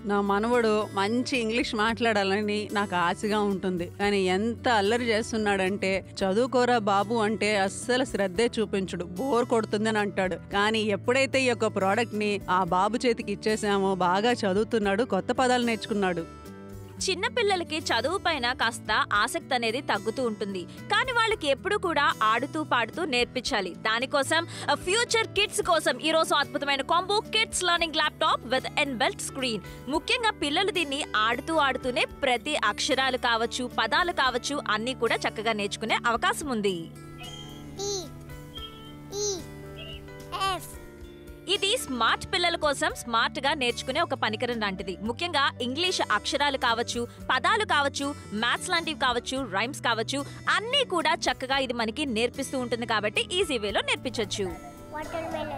నా మనవడు మంచి ఇంగ్లీష్ మాట్లాడాలని నాకు ఆశగా ఉంటుంది కానీ ఎంత అల్లరి చేస్తున్నాడంటే చదువుకోరా బాబు అంటే అస్సలు శ్రద్ధే చూపించడు బోర్ కొడుతుందని అంటాడు కానీ ఎప్పుడైతే ఈ యొక్క ప్రోడక్ట్ ని ఆ బాబు చేతికి ఇచ్చేసామో బాగా చదువుతున్నాడు కొత్త పదాలు నేర్చుకున్నాడు చిన్న పిల్లలకి చదువు పైన కాస్త ఆసక్తి అనేది తగ్గుతూ ఉంటుంది కానీ వాళ్ళకి ఎప్పుడు కూడా ఆడుతూ పాడుతూ నేర్పించాలి దానికోసం ఫ్యూచర్ కిడ్స్ కోసం ఈ రోజు అద్భుతమైన combo kids learning laptop with inbuilt screen ముఖ్యంగా పిల్లలు దీన్ని ఆడుతూ ఆడుతూనే ప్రతి అక్షరాలు కావచ్చు పదాలు కావచ్చు అన్నీ కూడా చక్కగా నేర్చుకునే అవకాశం ఉంది D E F ఇది స్మార్ట్ పిల్లల కోసం స్మార్ట్ గా నేర్చుకునే ఒక పనికరం లాంటిది ముఖ్యంగా ఇంగ్లీష్ అక్షరాలు కావచ్చు పదాలు కావచ్చు మ్యాథ్స్ లాంటివి కావచ్చు రైమ్స్ కావచ్చు అన్నీ కూడా చక్కగా ఇది మనకి నేర్పిస్తూ ఉంటుంది కాబట్టి ఈజీ వేలో నేర్పించొచ్చు watermelon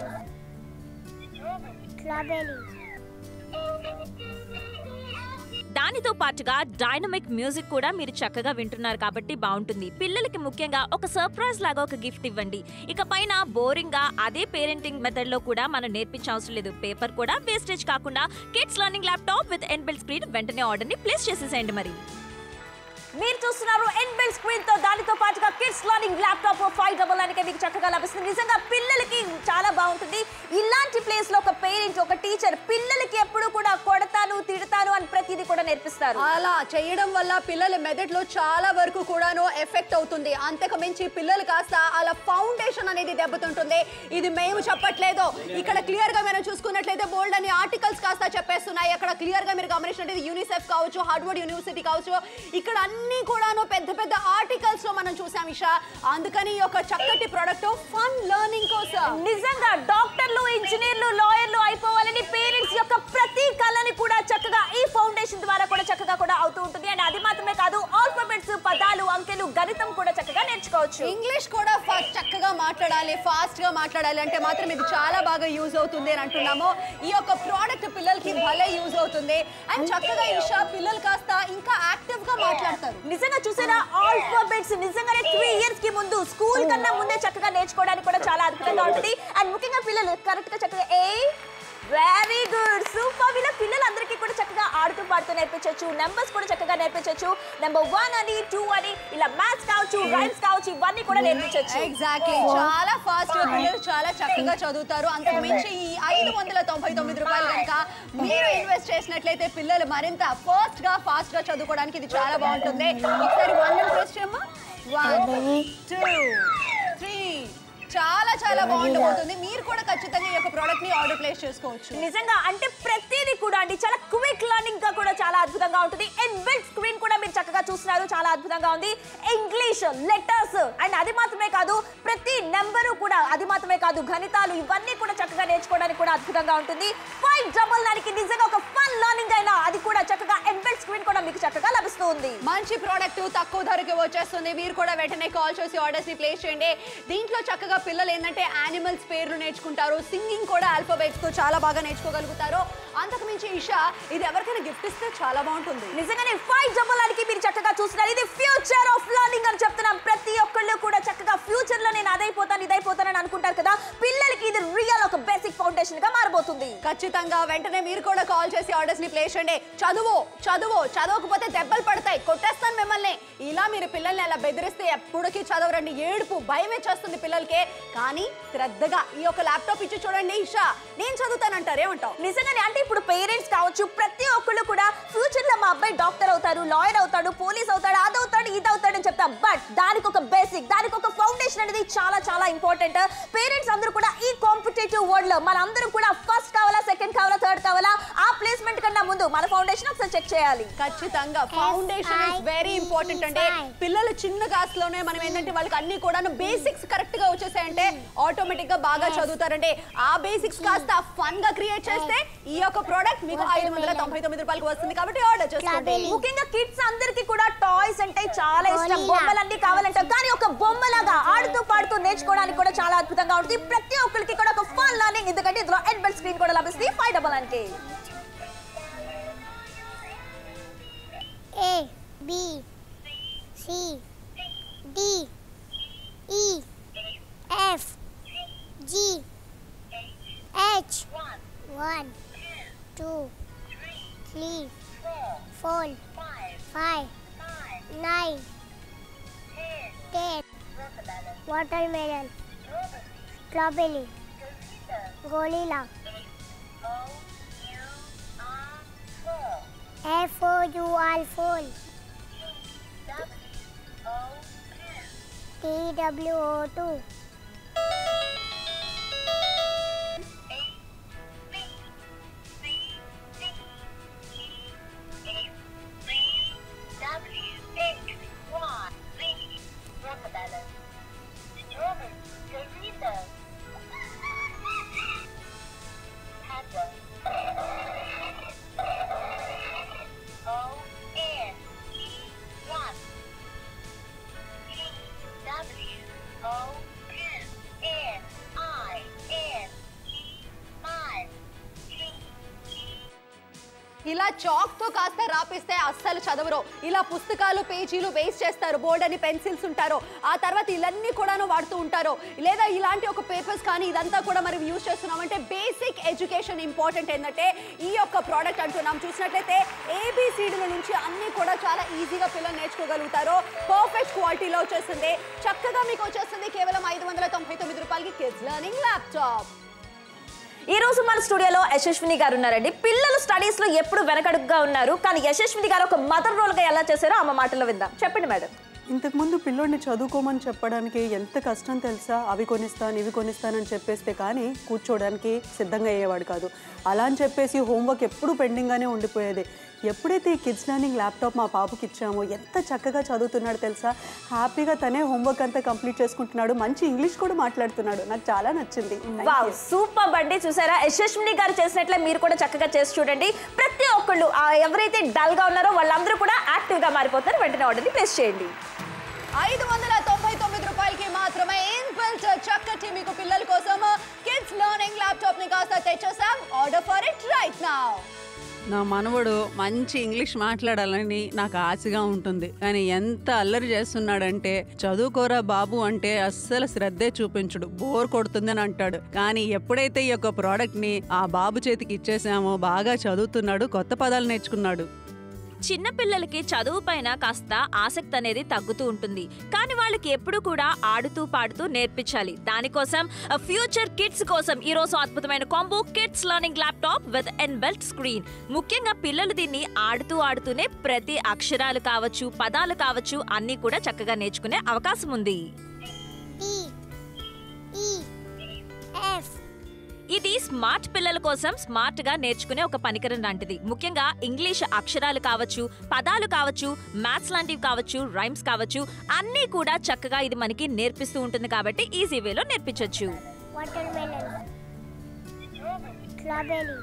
strawberry దానితో పాటుగా డైనమిక్ మ్యూజిక్ కూడా మీరు చక్కగా వింటున్నారు కాబట్టి బాగుంటుంది పిల్లలకి ముఖ్యంగా ఒక సర్ప్రైజ్ లాగా ఒక గిఫ్ట్ ఇవ్వండి ఇక పైన బోరింగ్ గా అదే పేరెంటింగ్ మెథడ్ లో కూడా మనం నేర్పించే అవసరం లేదు పేపర్ కూడా వేస్టేజ్ కాకుండా kids learning laptop with inbuilt screen వెంటనే ఆర్డర్ ని ప్లేస్ చేసేసేయండి మరి మీరు చూస్తున్నారు ఎన్బిల్ స్క్రీన్ తో దానితో పాటుగా kids learning laptop five double nine మీకు చక్కగా లభిస్తుంది నిజంగా పిల్లలకి చాలా బాగుంటుంది ఇలాంటి ప్లేస్ లో ఒక పేరెంట్ ఒక టీచర్ పిల్లలకి ఎప్పుడు కూడా కొడతాను తిడతాను అని ప్రతిదీ కూడా నేర్పిస్తారు అలా చేయడం వల్ల పిల్లల మెదడులో చాలా వరకు కూడాను ఎఫెక్ట్ అవుతుంది అంతకు మించి పిల్లలు కాస్త అలా ఫౌండేషన్ అనేది దెబ్బతింటుంది ఇది మేము చెప్పట్లేదు ఇక్కడ క్లియర్ గా మనం చూసుకున్నట్లయితే బోల్డ్ అని ఆర్టికల్స్ కాస్త చెప్పేస్తున్నాయి అక్కడ క్లియర్ గా మీరు గమనించినట్లయితే యూనిసెఫ్ కావచ్చు హార్డ్వర్డ్ యూనివర్సిటీ కావచ్చు ఇక్కడ అన్ని కూడాను పెద్ద పెద్ద ఆర్టికల్స్ లో మనం చూసాం ఇషా అందుకని ఈ యొక్క చక్కటి ప్రొడక్ట్ ఫన్ లెర్నింగ్ కోసం నిజంగా డాక్టర్లు ఇంజనీర్లు లాయర్లు అయిపోవాలని పేరెంట్స్ యొక్క ప్రతి కళని కూడా చక్కగా ఈ ఫౌండేషన్ ద్వారా కూడా చక్కగా కూడా అవుతూ ఉంటుంది అండ్ అది మాత్రమే కాదు ఆల్ఫాబెట్స్ పదాలు అంకెలు గణితం కూడా చక్కగా నేర్చుకోవచ్చు ఇంగ్లీష్ కూడా ఫా- చక్కగా మాట్లాడాలి ఫాస్ట్ గా మాట్లాడాలి అంటే మాత్రం ఇది చాలా బాగా యూజ్ అవుతుంది అని అంటున్నాము ఈ యొక్క ప్రోడక్ట్ పిల్లలకి భలే యూజ్ అవుతుంది అండ్ చక్కగా ఇషా పిల్లలు కాస్త ఇంకా యాక్టివ్ గా మాట్లాడతారు నిజంగా చూసారా ఆల్ఫాబెట్స్ నిజంగానే త్రీ ఇయర్స్ కి ముందు స్కూల్ కన్నా ముందే చక్కగా నేర్చుకోవడానికి కూడా చాలా అద్భుతంగా ఉంటుంది అండ్ ముఖ్యంగా పిల్లలు కరెక్ట్ గా చక్కగా ఏ వెరీ గుడ్ సూపర్ వీళ్ళ పిల్లలందరికీ కూడా చక్కగా ఆడుతూ పాడుతూ నేర్పించవచ్చు నెంబర్స్ కూడా చక్కగా నేర్పించవచ్చు నెంబర్ వన్ అని టూ అని ఇలా మ్యాథ్స్ కావచ్చు రైమ్స్ కావచ్చు ఇవన్నీ కూడా నేర్పించవచ్చు ఎగ్జాక్ట్లీ చాలా ఫాస్ట్ గా పిల్లలు చాలా చక్కగా చదువుతారు అంతకు మించి ఈ ఐదు వందల తొంభై తొమ్మిది రూపాయలు కనుక మీరు ఇన్వెస్ట్ చేసినట్లయితే పిల్లలు మరింత ఫాస్ట్ గా ఫాస్ట్ గా చదువుకోవడానికి ఇది చాలా బాగుంటుంది ఒకసారి వన్ ప్రెస్ చేయమ్మా వన్ టూ త్రీ చాలా చాలా బాగుండబోతుంది మీరు కూడా ఖచ్చితంగా ఈ యొక్క ప్రోడక్ట్ ని ఆర్డర్ ప్లేస్ చేసుకోవచ్చు నిజంగా అంటే ప్రతిదీ కూడా అండి చాలా క్విక్ లర్నింగ్ గా కూడా చాలా అద్భుతంగా ఉంటుంది అండ్ బిల్డ్ స్క్రీన్ కూడా మీరు చక్కగా చూస్తున్నారు చాలా అద్భుతంగా ఉంది ఇంగ్లీష్ లెటర్స్ అండ్ అది మాత్రమే కాదు ప్రతి నెంబరు కూడా అది మాత్రమే కాదు గణితాలు ఇవన్నీ కూడా చక్కగా నేర్చుకోవడానికి కూడా అద్భుతంగా ఉంటుంది ఫైవ్ డబల్ దానికి నిజంగా ఒక ఫన్ లర్నింగ్ అయినా అది కూడా చక్కగా ఎంబెడ్ స్క్రీన్ కూడా మీకు చక్కగా లభిస్తుంది మంచి ప్రోడక్ట్ తక్కువ ధరకి వచ్చేస్తుంది మీరు కూడా వెంటనే కాల్ చేసి ఆర్డర్స్ ని ప్లేస్ చేయండి దీంట్లో చక్కగా పిల్లలు ఏంటంటే యానిమల్స్ పేర్లు నేర్చుకుంటారు సింగింగ్ కూడా ఆల్ఫాబెట్స్ తో చాలా బాగా నేర్చుకోగలుగుతారు అంతకు మించి ఇషా ఇది ఎవరికైనా గిఫ్ట్ ఇస్తే చాలా బాగుంటుంది నిజంగానే ఫైవ్ డబల్ దానికి మీరు చక్కగా చూస్తున్నారు ఇది ఫ్యూచర్ ఆఫ్ లర్నింగ్ అని చెప్తున్నాం ప్రతి ఒక్కళ్ళు కూడా చక్కగా ఫ్యూచర్ లో నేను అదైపోతాను ఇదైపోతానని అనుకుంటారు కదా పిల్లలకి ఇది రియల్ ఒక బేసిక్ ఫౌండేషన్ గా మారబోతుంది ఖచ్చితంగా వెంటనే మీరు కూడా కాల్ చేసి ఆర్డర్స్ ని ప్లేస్ చేయండి చదువు చదువు చదవకపోతే దెబ్బలు పడతాయి కొట్టేస్తాను మిమ్మల్ని ఇలా మీరు పిల్లల్ని అలా బెదిరిస్తే ఎప్పటికీ చదవరండి ఏడుపు భయం వచ్చేస్తుంది పిల్లలకే కానీ శ్రద్ధగా ఈ యొక్క ల్యాప్టాప్ ఇచ్చి చూడండి ఇషా నేను చదువుతానంటారు ఏమంటావు నిజంగానే అంటే ఇప్పుడు పేరెంట్స్ కావచ్చు ప్రతి ఒక్కళ్ళు కూడా ఫ్యూచర్ లో మా అబ్బాయి డాక్టర్ అవుతారు లాయర్ అవుతాడు పోలీస్ అవుతాడు అది అవుతాడు ఇది అవుతాడు అని చెప్తాం బట్ దానికి ఒక బేసిక్ దానికి ఒక ఫౌండేషన్ అనేది చాలా చాలా ఇంపార్టెంట్ పేరెంట్స్ అందరూ కూడా ఈ కాంపిటేటివ్ వరల్డ్ లో మనందరం కూడా ఫస్ట్ కావాలా సెకండ్ కావాలా థర్డ్ కావాలా ఆ ప్లేస్మెంట్ కన్నా ముందు మన ఫౌండేషన్ ఒకసారి చెక్ చేయాలి ఖచ్చితంగా ఫౌండేషన్ ఇస్ వెరీ ఇంపార్టెంట్ అంటే పిల్లలు చిన్న క్లాస్ లోనే మనం ఏంటంటే వాళ్ళకి అన్ని కూడా బేసిక్స్ కరెక్ట్ గా వచ్చేసాయంటే ఆటోమేటిక్ గా బాగా చదువుతారంటే ఆ బేసిక్స్ కాస్త ఫన్ గా క్రియేట్ చేస్తే ఈ యొక్క ప్రోడక్ట్ మీకు ఐదు వందల తొంభై తొమ్మిది రూపాయలకు వస్తుంది కాబట్టి ఆర్డర్ చేసుకోండి ముఖ్యంగా కిడ్స్ అందరికి కూడా టాయ్స్ అంటే చాలా ఇష్టం బొమ్మలన్నీ కావాలంటారు కానీ ఒక బొమ్మలాగా ఆడుతూ పాడుతూ నేర్చుకోవడానికి కూడా చాలా అద్భుతంగా ఉంటుంది ప్రతి ఒక్కరికి కూడా ఒక ఫన్ లర్నింగ్ ఎందుకంటే ఇందులో ఎడ్బెల్ స్క్రీన్ కూడా లభిస్తుంది ఫైవ్ డబల్ అంటే A B C D E F G H one two three, four, five, nine, ten. Watermelon, strawberry, gorilla. F O U R phone. T W O two. ఇలా chalk తో కాస్త రాపిస్తే అస్సలు చదవరు ఇలా పుస్తకాలు పేజీలు వేస్ట్ చేస్తారు బోర్డ్ అని పెన్సిల్స్ ఉంటారు ఆ తర్వాత ఇవన్నీ కూడాను వాడుతూ ఉంటారు లేదా ఇలాంటి ఒక పేపర్స్ కానీ ఇదంతా కూడా మనం యూజ్ చేస్తున్నామంటే బేసిక్ ఎడ్యుకేషన్ ఇంపార్టెంట్ ఏంటంటే ఈ యొక్క ప్రోడక్ట్ అంటున్నాం చూసినట్లయితే ఏబిసిడీల నుంచి అన్ని కూడా చాలా ఈజీగా పిల్లలు నేర్చుకోగలుగుతారు పర్ఫెక్ట్ క్వాలిటీలో వచ్చేస్తుంది చక్కగా మీకు వచ్చేస్తుంది కేవలం ఐదు వందల తొంభై తొమ్మిది రూపాయలకి కిడ్స్ లెర్నింగ్ ల్యాప్టాప్ ఈ రోజు మన స్టూడియోలో యశస్విని గారు ఉన్నారండి పిల్లలు స్టడీస్ లో ఎప్పుడు వెనకడుగ్గా ఉన్నారు కానీ యశస్విని గారు ఒక మదర్ రోల్ గా ఎలా చేశారో ఆమె మాటల్లో విందాం చెప్పండి మేడం ఇంతకుముందు పిల్లోడిని చదువుకోమని చెప్పడానికి ఎంత కష్టం తెలుసా అవి కొనిస్తాను ఇవి కొనిస్తానని చెప్పేస్తే కానీ కూర్చోవడానికి సిద్ధంగా అయ్యేవాడు కాదు అలా అని చెప్పేసి హోంవర్క్ ఎప్పుడు పెండింగ్గానే ఉండిపోయేది ఎప్పుడైతే ఈ కిడ్స్ లెర్నింగ్ ల్యాప్టాప్ మా పాపకి ఇచ్చామో ఎంత చక్కగా చదువుతున్నాడు తెలుసా హ్యాపీగా తనే హోంవర్క్ అంతా కంప్లీట్ చేసుకుంటున్నాడు మంచి ఇంగ్లీష్ కూడా మాట్లాడుతున్నాడు నాకు చాలా నచ్చింది Thank వావ్ you. సూపర్ బండి చూసారా యశస్విని గారు చేసినట్లే మీరు కూడా చక్కగా చేసి చూడండి ప్రతి ఒక్కళ్ళు ఆ ఎవరైతే డల్ గా ఉన్నారో వాళ్ళందరూ కూడా యాక్టివ్ గా మారిపోతారు వెంటనే ఆర్డర్ని ప్లేస్ చేయండి ఐదు వందల తొంభై తొమ్మిది రూపాయలకి మాత్రమే ఇన్బిల్ట్ చక్కటి మీకు పిల్లల కోసం కిడ్స్ లెర్నింగ్ ల్యాప్టాప్ ని కాస్త తెచ్చేసాం order for it right now నా మనవడు మంచి ఇంగ్లీష్ మాట్లాడాలని నాకు ఆశగా ఉంటుంది కానీ ఎంత అల్లరి చేస్తున్నాడంటే చదువుకోరా బాబు అంటే అస్సలు శ్రద్ధే చూపించుడు బోర్ కొడుతుందని అంటాడు కానీ ఎప్పుడైతే ఈ యొక్క ప్రోడక్ట్ ని ఆ బాబు చేతికి ఇచ్చేసామో బాగా చదువుతున్నాడు కొత్త పదాలు నేర్చుకున్నాడు చిన్న పిల్లలకి చదువు పైన కాస్త ఆసక్తి అనేది తగ్గుతూ ఉంటుంది కానీ వాళ్ళకి ఎప్పుడు కూడా ఆడుతూ పాడుతూ నేర్పించాలి దానికోసం ఫ్యూచర్ కిడ్స్ కోసం ఈ రోజు అద్భుతమైన combo kids learning laptop with inbuilt screen ముఖ్యంగా పిల్లలు దీన్ని ఆడుతూ ఆడుతూనే ప్రతి అక్షరాలు కావచ్చు పదాలు కావచ్చు అన్ని కూడా చక్కగా నేర్చుకునే అవకాశం ఉంది D E F ఇది స్మార్ట్ పిల్లల కోసం స్మార్ట్ గా నేర్చుకునే ఒక పనికరం లాంటిది ముఖ్యంగా ఇంగ్లీష్ అక్షరాలు కావచ్చు పదాలు కావచ్చు మ్యాథ్స్ లాంటివి కావచ్చు రైమ్స్ కావచ్చు అన్నీ కూడా చక్కగా ఇది మనకి నేర్పిస్తూ ఉంటుంది కాబట్టి ఈజీ వేలో నేర్పించొచ్చు watermelon strawberry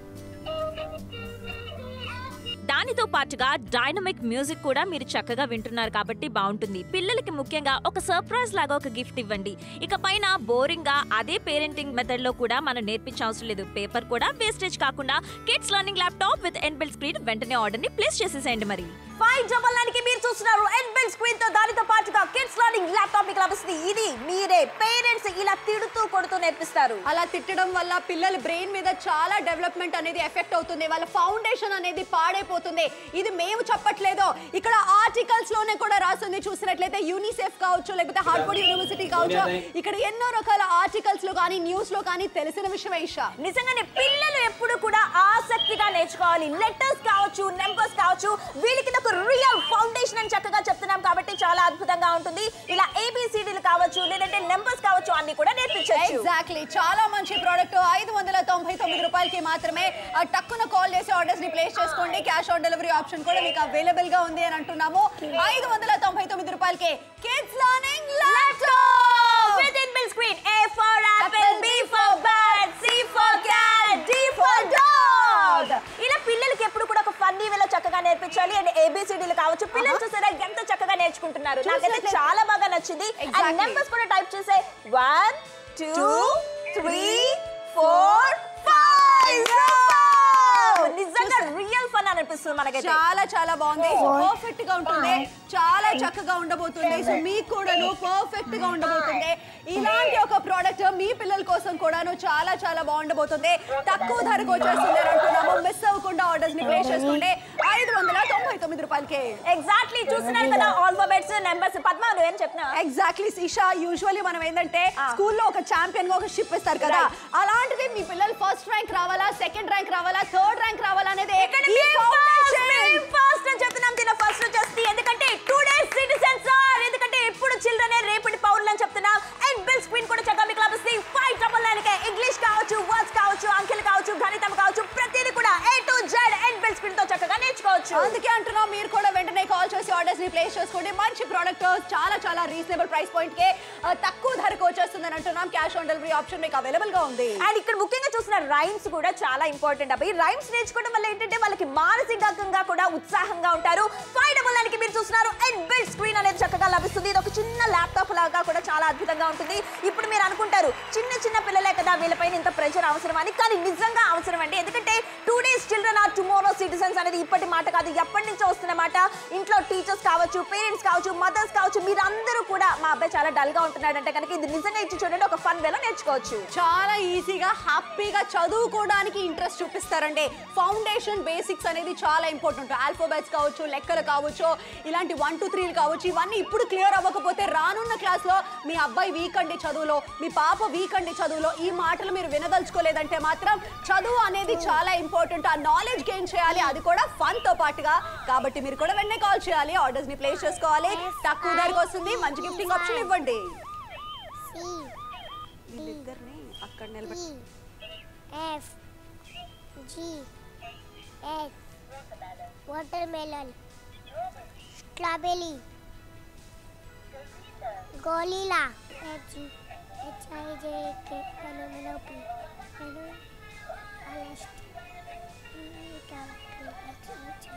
దానితో పాటుగా డైనమిక్ మ్యూజిక్ కూడా మీరు చక్కగా వింటున్నారు కాబట్టి బాగుంటుంది పిల్లలకి ముఖ్యంగా ఒక సర్ప్రైజ్ లాగా ఒక గిఫ్ట్ ఇవ్వండి ఇక పైన బోరింగ్ గా అదే పేరెంటింగ్ మెథడ్ లో కూడా మనం నేర్పించే అవసరం లేదు పేపర్ కూడా వేస్టేజ్ కాకుండా kids learning laptop with inbuilt screen వెంటనే ఆర్డర్ ని ప్లేస్ చేసేసేయండి మరి ఫైవ్ డబల్ నైన్ కి మీరు చూస్తున్నారు ఎన్బిల్ స్క్రీన్ తో దానితో పాటుగా కిడ్స్ లెర్నింగ్ ల్యాప్టాప్ మీకు లభిస్తుంది ఇది మీరే పేరెంట్స్ ఇలా తిడుతూ కొడుతూ నేర్పిస్తారు అలా తిట్టడం వల్ల పిల్లల బ్రెయిన్ మీద చాలా డెవలప్మెంట్ అనేది ఎఫెక్ట్ అవుతుంది వాళ్ళ ఫౌండేషన్ అనేది పాడైపోతుంది ఇది మేము చెప్పట్లేదు ఇక్కడ ఆర్టికల్స్ లోనే కూడా రాస్తుంది చూసినట్లయితే యూనిసెఫ్ కావచ్చు లేకపోతే హార్వర్డ్ యూనివర్సిటీ కావచ్చు ఇక్కడ ఎన్నో రకాల ఆర్టికల్స్ లో కానీ న్యూస్ లో కానీ తెలిసిన విషయం ఇషా నిజంగానే పిల్లలు ఎప్పుడు కూడా ఆసక్తిగా నేర్చుకోవాలి లెటర్స్ కావచ్చు నెంబర్స్ కావచ్చు వీళ్ళకి ఒక రియల్ ఫౌండేషన్ అని చక్కగా చెప్తున్నాం కాబట్టి చాలా అద్భుతంగా ఉంటుంది ఇలా ఏబిసిడీలు కావచ్చు లేదంటే నెంబర్స్ కావచ్చు అన్ని కూడా నేర్పించవచ్చు ఎగ్జాక్ట్లీ చాలా మంచి ప్రోడక్ట్ ఐదు వందల తొంభై తొమ్మిది రూపాయలకి మాత్రమే ఆ టక్కున కాల్ చేసి ఆర్డర్స్ ని ప్లేస్ చేసుకోండి క్యాష్ ఆన్ డెలివరీ ఆప్షన్ కూడా మీకు అవైలబుల్ గా ఉంది అని అంటున్నాము ఐదు వందల తొంభై తొమ్మిది రూపాయలకి kids learning laptop With inbuilt screen, A for apple, B for bird, C for cat, D for dog. ఇలా పిల్లలకి ఎప్పుడు కూడా ఒక ఫన్నీ వేలో చక్కగా నేర్పించాలి అండ్ ఏబిసిడీలు కావచ్చు పిల్లలు చూసారా ఎంత చక్కగా నేర్చుకుంటున్నారు నాకైతే చూసినట్లయితే- చాలా బాగా నచ్చింది అండ్ Exactly. నెంబర్స్ కూడా టైప్ చేసే one two three four five నిజంగా రియల్ ఫన్ అనిపిస్తుంది మనకైతే చాలా చాలా బాగుంది పర్ఫెక్ట్ గా ఉంటుంది చాలా చక్కగా ఉండబోతుంది సో మీకు కూడాను పర్ఫెక్ట్ గా ఉండబోతుంది ఇలాంటి ఒక ప్రోడక్ట్ మీ పిల్లల కోసం కూడాను చాలా చాలా బాగుండబోతుంది తక్కువ ధరకు వచ్చేస్తుంది అని అంటున్నాము మిస్ అవ్వకుండా ఆర్డర్స్ ని ప్లేస్ చేసుకోండి ఐదు వందల తొంభై తొమ్మిది రూపాయలకే ఎగ్జాక్ట్లీ చూస్తున్నారు కదా ఆల్ఫాబెట్స్ నెంబర్స్ పద్మ నువ్వేం చెప్తున్నా ఎగ్జాక్ట్లీ ఈషా యూజువల్లీ మనం ఏంటంటే స్కూల్లో ఒక ఛాంపియన్ గా ఒక షిప్ ఇస్తారు కదా అలాంటిది మీ పిల్లలు ఫస్ట్ ర్యాంక్ రావాలా సెకండ్ ర్యాంక్ రావాలా థర్డ్ ర్యాంక్ రావాలా అనేది ఈ foundation. ఫస్ట్ అని చెప్తున్నాం తిన ఫస్ట్ వచ్చేసి ఎందుకంటే టుడే సిటిజన్స్ ఆర్ ఎందుకంటే ఇప్పుడు చిల్డ్రన్ రేపటి పౌరులు అని చెప్తున్నాం అండ్ బిల్ స్క్రీన్ కూడా చక్కగా మీకు లభిస్తుంది ఫైవ్ డబల్ నైన్ ఇంగ్లీష్ కావచ్చు వర్డ్స్ కావచ్చు అంకెలు కావచ్చు గణితం కావచ్చు ప్రతిదీ కూడా A to Z inbuilt screen తో చక్కగా నేర్చుకోవచ్చు అందుకే అంటున్నాం మీరు కూడా వెంటనే కాల్ చేసి ఆర్డర్స్ ని ప్లేస్ చేసుకోండి మంచి ప్రోడక్ట్ చాలా చాలా రీజనబుల్ ప్రైస్ పాయింట్ కే ఆ, తక్కువ ధరకు వచ్చేస్తుందని అంటున్నాం క్యాష్ ఆన్ డెలివరీ ఆప్షన్ మీకు అవైలబుల్ గా ఉంది అండ్ ఇక్కడ ముఖ్యంగా చూసిన రైమ్స్ కూడా చాలా ఇంపార్టెంట్ అబ్బాయి రైమ్స్ నేర్చుకోవడం వల్ల ఏంటంటే వాళ్ళకి మానసికంగా కూడా ఉత్సాహంగా ఉంటారు ఫైవ్ డబుల్ నైన్కి మీరు చూస్తున్నారు అండ్ బిల్డ్ స్క్రీన్ అనేది చక్కగా లభిస్తుంది ఇది ఒక చిన్న ల్యాప్టాప్ లాగా కూడా చాలా అద్భుతంగా ఉంటుంది ఇప్పుడు మీరు అనుకుంటారు చిన్న చిన్న పిల్లలే కదా వీళ్ళపైన ఇంత ప్రెషర్ అవసరం అని కానీ నిజంగా అవసరం అండి ఎందుకంటే today's children are tomorrow citizens అనేది ఇప్పటి మాట కాదు ఎప్పటి నుంచో వస్తున్న మాట ఇంట్లో టీచర్స్ కావచ్చు పేరెంట్స్ కావచ్చు మదర్స్ కావచ్చు మీరందరూ కూడా మా అబ్బాయి చాలా డల్ గా ఉంటున్నాడు అంటే కనుక ఇది నిజంగా ఇచ్చి చూడండి ఒక ఫన్ వేలో నేర్చుకోవచ్చు చాలా ఈజీగా హ్యాపీగా చదువుకోవడానికి ఇంట్రెస్ట్ చూపిస్తారండి ఫౌండేషన్ బేసిక్స్ అనేది చాలా ఇంపార్టెంట్ ఆల్ఫాబెట్స్ కావచ్చు లెక్కలు కావచ్చు ఇలాంటి వన్ టూ త్రీలు కావచ్చు ఇవన్నీ ఇప్పుడు క్లియర్ అవ్వకపోతే రానున్న క్లాస్లో మీ అబ్బాయి వీక్ అండి చదువులో మీ పాప వీక్ అండి చదువులో ఈ మాటలు మీరు వినదలుచుకోలేదంటే మాత్రం చదువు అనేది చాలా ఇంపార్టెంట్ ఆ నాలెడ్జ్ గెయిన్ చేయాలి అది కూడా ఫన్ తో పాటుగా కాబట్టి మీరు కూడా వెంటనే కాల్ చేయాలి ఆర్డర్స్ ని ప్లేస్ చేసుకోవాలి తక్కువ ధరకు వస్తుంది మంచి గిఫ్టింగ్ ఆప్షన్ ఇవ్వండి C వీళ్ళిద్దరిని అక్కడ నిలబెట్టి E F G H watermelon strawberry gorilla H H I J K L M N O P L L S T E W H H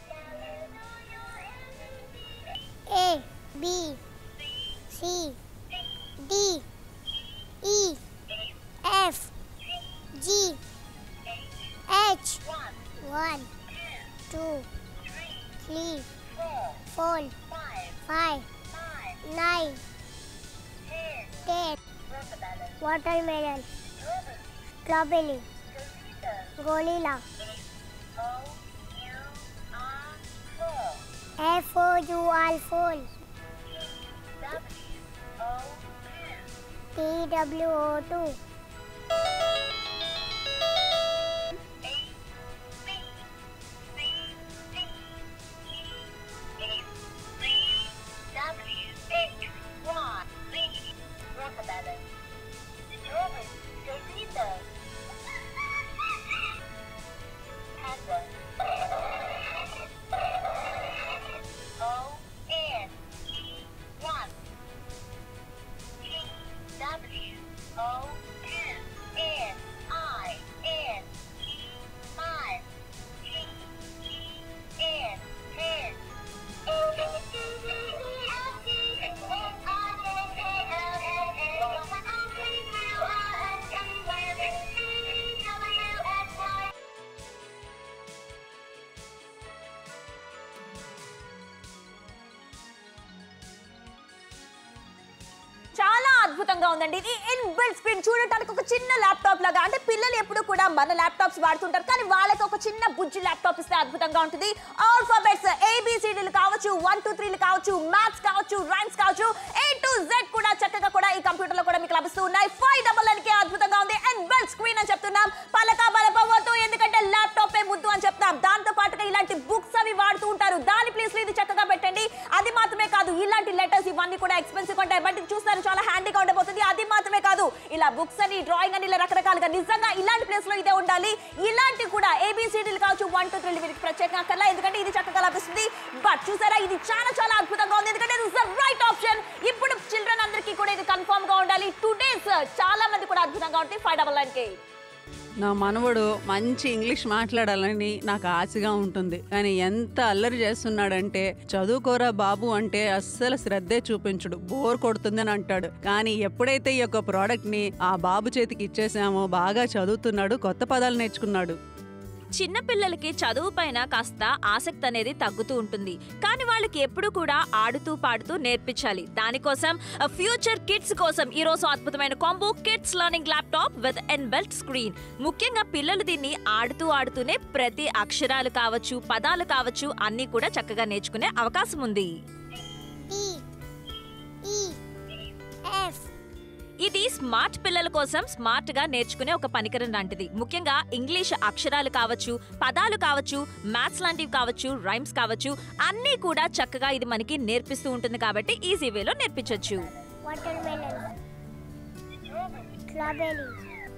A B C D E F G H one two three four five nine ten watermelon strawberry gorilla F O U R phone T W O two చాలా అద్భుతంగా ఉందండి ఇది inbuilt screen చూడటానికి ఒక చిన్న laptop లాగా అంటే పిల్లలు ఎప్పుడు కూడా మన ల్యాప్టాప్స్ వాడుతుంటారు కానీ వాళ్ళకి ఒక చిన్న బుజ్జి ల్యాప్టాప్ ఇస్తే అద్భుతంగా ఉంటుంది ఆల్ఫాబెట్స్ ఏబిసిడీలు కావచ్చు వన్ టూ త్రీలు కావచ్చు మ్యాథ్స్ కావచ్చు రైమ్స్ కావచ్చు ఏ టు జెడ్ కూడా చక్కగా కూడా ఈ కంప్యూటర్ లో కూడా మీకు లభిస్తూ ఉన్నాయి ఫైవ్ డబల్ కి అద్భుతంగా ఉంది అండ్ బెల్ స్క్రీన్ అని చెప్తున్నాం పలక బలపవ్వద్దు ఎందుకంటే ల్యాప్టాప్ ఏ ముద్దు అని చెప్తాం దాంతో పాటుగా ఇలాంటి బుక్స్ అవి వాడుతూ ఉంటారు దాని ప్లేస్ లో ఇది చక్కగా పెట్టండి అది మాత్రమే కాదు ఇలాంటి లెటర్స్ ఇవన్నీ కూడా ఎక్స్పెన్సివ్ ఉంటాయి బట్ ఇది చూస్తారు చాలా హ్యాండీగా ఉండబోతుంది అది మాత్రమే కాదు ఇలా బుక్స్ అని డ్రాయింగ్ అని ఇలా రకరకాలుగా నిజంగా ఇలాంటి ప్లేస్ లో ఇదే ఉండాలి ఇలాంటి కూడా ఏబిసిడీలు కావచ్చు వన్ టూ త్రీ వీటికి ప్రత్యేకంగా అక్కర్లా ఎందుకంటే ఇది చక్కగా లభిస్తుంది బట్ చూసారా ఇది చాలా చాలా అద్భుతంగా ఉంది ఎందుకంటే ఇది రైట్ ఆప్షన్ ఇప్పుడు చిల్డ్రన్ అందరికీ కూడా ఇది కన్ఫర్మ్ గా ఉండాలి టుడేస్ చాలా మంది కూడా అద్భుతంగా ఉంటుంది ఫైవ్ డబల్ నైన్ కే నా మనవడు మంచి ఇంగ్లీష్ మాట్లాడాలని నాకు ఆశగా ఉంటుంది కానీ ఎంత అల్లరి చేస్తున్నాడంటే చదువుకోరా బాబు అంటే అస్సలు శ్రద్ధే చూపించుడు బోర్ కొడుతుందని అంటాడు కానీ ఎప్పుడైతే ఈ యొక్క ప్రోడక్ట్ ని ఆ బాబు చేతికి ఇచ్చేసామో బాగా చదువుతున్నాడు కొత్త పదాలు నేర్చుకున్నాడు చిన్న పిల్లలకి చదువు పైన కాస్త ఆసక్తి అనేది తగ్గుతూ ఉంటుంది కానీ వాళ్ళకి ఎప్పుడు కూడా ఆడుతూ పాడుతూ నేర్పించాలి దానికోసం ఫ్యూచర్ కిడ్స్ కోసం ఈ రోజు అద్భుతమైన combo kids learning laptop with inbuilt screen ముఖ్యంగా పిల్లలు దీన్ని ఆడుతూ ఆడుతూనే ప్రతి అక్షరాలు కావచ్చు పదాలు కావచ్చు అన్ని కూడా చక్కగా నేర్చుకునే అవకాశం ఉంది D E F ఇది స్మార్ట్ పిల్లల కోసం స్మార్ట్ గా నేర్చుకునే ఒక పనికరం లాంటిది ముఖ్యంగా ఇంగ్లీష్ అక్షరాలు కావచ్చు పదాలు కావచ్చు మ్యాథ్స్ లాంటివి కావచ్చు రైమ్స్ కావచ్చు అన్నీ కూడా చక్కగా ఇది మనకి నేర్పిస్తూ ఉంటుంది కాబట్టి ఈజీ వేలో నేర్పించొచ్చు watermelon strawberry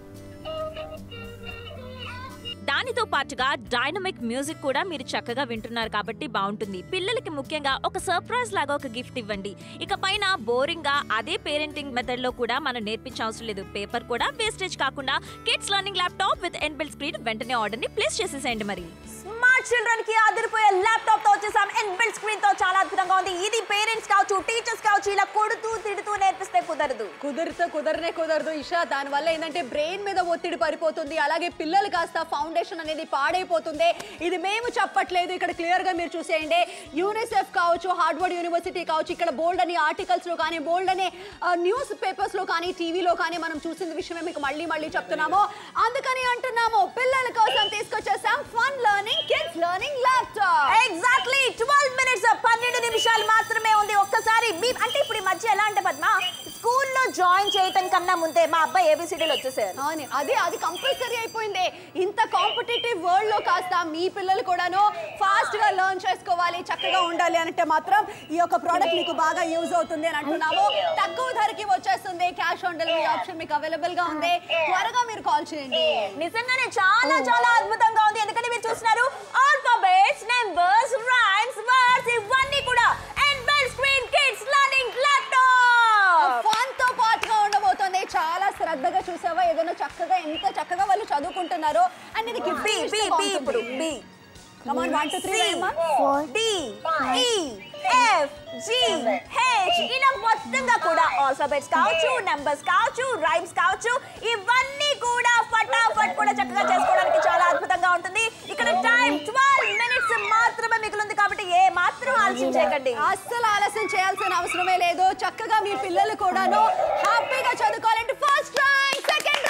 దానితో పాటుగా డైనమిక్ మ్యూజిక్ కూడా మీరు చక్కగా వింటున్నారు కాబట్టి బాగుంటుంది పిల్లలకి ముఖ్యంగా ఒక సర్ప్రైజ్ లాగా ఒక గిఫ్ట్ ఇవ్వండి ఇక పైన బోరింగ్ గా అదే పేరెంటింగ్ మెథడ్ లో కూడా మనం నేర్పించే అవసరం లేదు పేపర్ కూడా వేస్టేజ్ కాకుండా kids learning laptop with inbuilt screen వెంటనే ఆర్డర్ ని ప్లేస్ చేసేసేయండి మరి స్మార్ట్ చిల్డ్రన్ కి అదిరిపోయే ల్యాప్టాప్ తో వచ్చేసాం అండ్ బిల్డ్ స్క్రీన్ తో చాలా అద్భుతంగా ఉంది ఇది పేరెంట్స్ కావచ్చు టీచర్స్ కావచ్చు ఇలా కొడుతూ తిడుతూ నేర్పిస్తే కుదరదు కుదిరితే కుదరనే కుదరదు ఇషా దానివల్ల ఏంటంటే బ్రెయిన్ మీద ఒత్తిడి పడిపోతుంది అలాగే పిల్లలు కాస్త ఫౌండేషన్ అనేది పాడైపోతుంది ఇది మేము చెప్పట్లేదు ఇక్కడ క్లియర్ గా మీరు చూసేయండి యూనిసెఫ్ కావచ్చు హార్డ్వర్డ్ యూనివర్సిటీ కావచ్చు ఇక్కడ బోల్డ్ అని ఆర్టికల్స్ లో కానీ బోల్డ్ అనే న్యూస్ పేపర్స్ లో కానీ టీవీలో కానీ మనం చూసిన విషయమే మీకు మళ్ళీ మళ్ళీ చెప్తున్నాము అందుకని అంటున్నాము పిల్లల కోసం తీసుకొచ్చేసాం fun learning kids learning laptop exactly twelve minutes పన్నెండు నిమిషాలు మాత్రమే ఉంది ఒక్కసారి మీ అంటే ఇప్పుడు ఈ మధ్య ఎలా అంటే పద్మ స్కూల్లో జాయిన్ చేయటం కన్నా ముందే మా అబ్బాయి ఏబిసిడీలు వచ్చేసారు అవును అదే అది కంపల్సరీ అయిపోయింది ఇంత కాంపిటేటివ్ వరల్డ్ లో కాస్త మీ పిల్లలు కూడాను ఫాస్ట్ గా లెర్న్ చేసుకోవాలి చక్కగా ఉండాలి అంటే మాత్రం ఈ యొక్క ప్రోడక్ట్ మీకు బాగా యూజ్ అవుతుంది అని అంటున్నాము తక్కువ ధరకి వచ్చేస్తుంది క్యాష్ ఆన్ డెలివరీ ఆప్షన్ మీకు అవైలబుల్ గా ఉంది త్వరగా మీరు కాల్ చేయండి నిజంగానే చాలా చాలా అద్భుతంగా ఉంది ఎందుకంటే మీరు చూస్తున్నారు ఆల్ఫాబెట్స్ నెంబర్స్ రైమ్స్ వర్డ్స్ ఇవన్నీ కూడా inbuilt screen kids learning laptop fun తో పాటుగా ఉండబోతుంది చాలా శ్రద్ధగా చూసావా ఏదైనా చక్కగా ఎంత చక్కగా వాళ్ళు చదువుకుంటున్నారు అండ్ ఇది బి బి బి ఇప్పుడు B come on one two three D E F G H ఇలా మొత్తంగా కూడా ఆల్ఫాబెట్స్ కావచ్చు నెంబర్స్ కావచ్చు రైమ్స్ కావచ్చు ఇవన్నీ కూడా ఫటాఫట్ కూడా చక్కగా చేసుకోవడానికి చాలా అద్భుతంగా ఉంటుంది ఇక్కడ టైం 12 మినిట్స్ మాత్రమే మిగిలింది కాబట్టి ఏ మాత్రం ఆలస్యం చేయకండి అస్సలు ఆలస్యం చేయాల్సిన అవసరమే లేదు చక్కగా మీ పిల్లలు కూడాను హ్యాపీగా చదువుకోవాలంటే ఫస్ట్ ర్యాంక్ సెకండ్